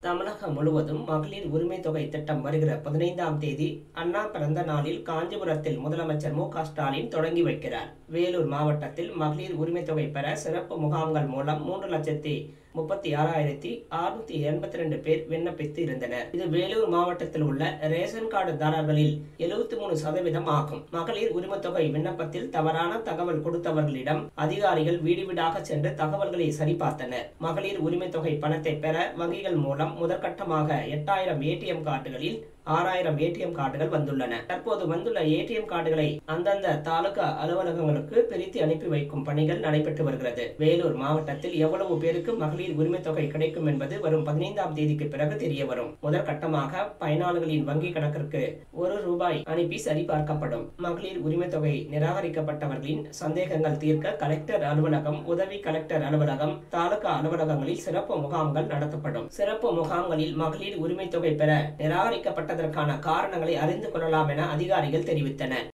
தமிழகம் முழுவதும் மகளிர் உரிமை தொகை திட்டம் வருகிற பதினைந்தாம் தேதி அண்ணா பிறந்த நாளில் காஞ்சிபுரத்தில் முதலமைச்சர் மு க ஸ்டாலின் தொடங்கி வைக்கிறார் வேலூர் மாவட்டத்தில் மகளிர் உரிமை தொகை பெற சிறப்பு முகாம்கள் மூலம் மூன்று லட்சத்தி முப்பத்தி ஆறாயிரத்தி அறுநூத்தி எண்பத்தி ரெண்டு பேர் விண்ணப்பித்து இருந்தனர் இது வேலூர் மாவட்டத்தில் உள்ள ரேஷன் கார்டு தாரர்களில் எழுபத்தி மூணு சதவீதம் ஆகும் மகளிர் உரிமை தொகை விண்ணப்பத்தில் தவறான தகவல் கொடுத்தவர்களிடம் அதிகாரிகள் வீடு வீடாக சென்று தகவல்களை சரிபார்த்தனர் மகளிர் உரிமை தொகை பணத்தை பெற வங்கிகள் மூலம் முதற்கட்டமாக எட்டாயிரம் ஏடிஎம் கார்டுகளில் ஆறாயிரம் ஏடிஎம் கார்டுகள் வந்துள்ளன தற்போது வந்துள்ள ஏடிஎம் கார்டுகளை அந்தந்த தாலுகா அலுவலகங்களுக்கு பிரித்து அனுப்பி வைக்கும் பணிகள் நடைபெற்று வருகிறது வேலூர் மாவட்டத்தில் எவ்வளவு பேருக்கு மகளிர் உரிமை தொகை கிடைக்கும் என்பது வரும் பதினைந்தாம் தேதிக்கு பிறகு தெரிய வரும் முதற்கட்டமாக பயனாளர்களின் வங்கி கணக்கிற்கு ஒரு ரூபாய் அனுப்பி சரிபார்க்கப்படும் மகளிர் உரிமை தொகை நிராகரிக்கப்பட்டவர்களின் சந்தேகங்கள் தீர்க்க கலெக்டர் அலுவலகம் உதவி கலெக்டர் அலுவலகம் தாலுகா அலுவலகங்களில் சிறப்பு முகாம்கள் நடத்தப்படும் சிறப்பு முகாம்களில் மகளிர் உரிமை தொகை பெற நிராகரிக்கப்பட்டதற்கான காரணங்களை அறிந்து கொள்ளலாம் என அதிகாரிகள் தெரிவித்தனர்